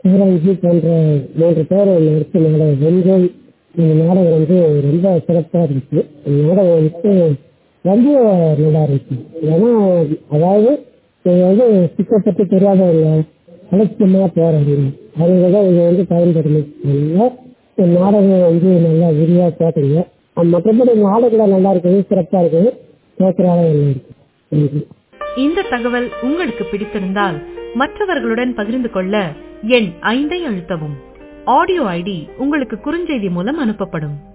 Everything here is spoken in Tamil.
சிவராஜி போன்ற மூன்று பேர் நடித்த நாடகம் வெங்கை இந்த நாடகம் வந்து ரொம்ப சிறப்பாக இருந்துச்சு இந்த நாடகம் வந்து ரொம்ப நல்லா இருந்துச்சு ஏன்னா அதாவது இது வந்து சிக்கை பற்றி தெரியாதவங்க அலட்சியமாக போகிறாங்க அவங்க தான் இதை வந்து பயன்படணும் அதனால இந்த நாடகம் வந்து நல்லா விரிவாக கேட்குறீங்க மற்றபடி நாடகம் நல்லா இருக்குது சிறப்பாக இருக்குது கேட்குறாங்க நல்லா இருக்கு நன்றி இந்த தகவல் உங்களுக்கு பிடித்திருந்தால் மற்றவர்களுடன் பகிர்ந்து கொள்ள எண் ஐந்தை அழுத்தவும் ஆடியோ ஐடி உங்களுக்கு குறுஞ்செய்தி மூலம் அனுப்பப்படும்